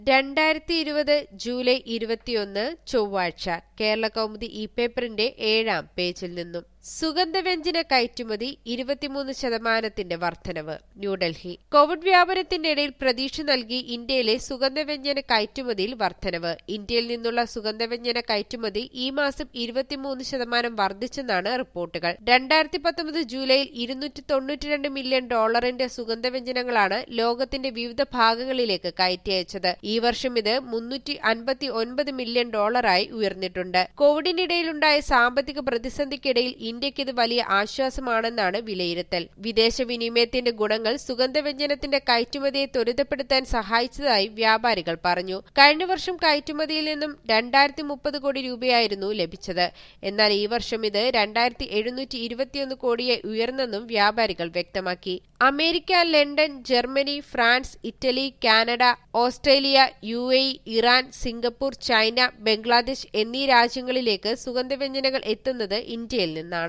രണ്ടായിരത്തി ഇരുപത് ജൂലൈ ഇരുപത്തിയൊന്ന് ചൊവ്വാഴ്ച കേരള കൗമുദി ഇ പേപ്പറിന്റെ ഏഴാം പേജിൽ നിന്നും സുഗന്ധവ്യഞ്ജന കയറ്റുമതി ഇരുപത്തിമൂന്ന് ശതമാനത്തിന്റെ വർധനവ് ന്യൂഡൽഹി കോവിഡ് വ്യാപനത്തിന്റെ ഇടയിൽ പ്രതീക്ഷ നൽകി ഇന്ത്യയിലെ സുഗന്ധവ്യഞ്ജന കയറ്റുമതിയിൽ വർധനവ് ഇന്ത്യയിൽ നിന്നുള്ള സുഗന്ധവ്യഞ്ജന കയറ്റുമതി ഈ മാസം ഇരുപത്തിമൂന്ന് ശതമാനം വർദ്ധിച്ചെന്നാണ് റിപ്പോർട്ടുകൾ രണ്ടായിരത്തി പത്തൊമ്പത് ജൂലൈയിൽ ഇരുന്നൂറ്റി തൊണ്ണൂറ്റിരണ്ട് മില്യൺ ഡോളറിന്റെ സുഗന്ധവ്യഞ്ജനങ്ങളാണ് ലോകത്തിന്റെ വിവിധ ഭാഗങ്ങളിലേക്ക് കയറ്റി അയച്ചത് ഈ വർഷം ഇത് മുന്നൂറ്റി അൻപത്തി ഒൻപത് മില്യൺ ഡോളറായി ഉയർന്നിട്ടുണ്ട് കോവിഡിനിടയിലുണ്ടായ സാമ്പത്തിക പ്രതിസന്ധിക്കിടയിൽ ഇന്ത്യക്ക് ഇത് വലിയ ആശ്വാസമാണെന്നാണ് വിലയിരുത്തൽ വിദേശ വിനിമയത്തിന്റെ ഗുണങ്ങൾ സുഗന്ധവ്യഞ്ജനത്തിന്റെ കയറ്റുമതിയെ ത്വരിതപ്പെടുത്താൻ സഹായിച്ചതായി വ്യാപാരികൾ പറഞ്ഞു കഴിഞ്ഞ വർഷം കയറ്റുമതിയിൽ നിന്നും രണ്ടായിരത്തി മുപ്പത് കോടി രൂപയായിരുന്നു ലഭിച്ചത് എന്നാൽ ഈ വർഷം ഇത് രണ്ടായിരത്തി എഴുന്നൂറ്റി ഇരുപത്തിയൊന്ന് കോടിയായി ഉയർന്നെന്നും വ്യാപാരികൾ വ്യക്തമാക്കി America London Germany France Italy Canada Australia U A Iran Singapore China Bangladesh എന്നീ രാജ്യങ്ങളിലേക്ക് സുഗന്ധവ്യഞ്ജനങ്ങൾ എത്തുന്നത് ഇന്ത്യയിൽ നിന്നാണ്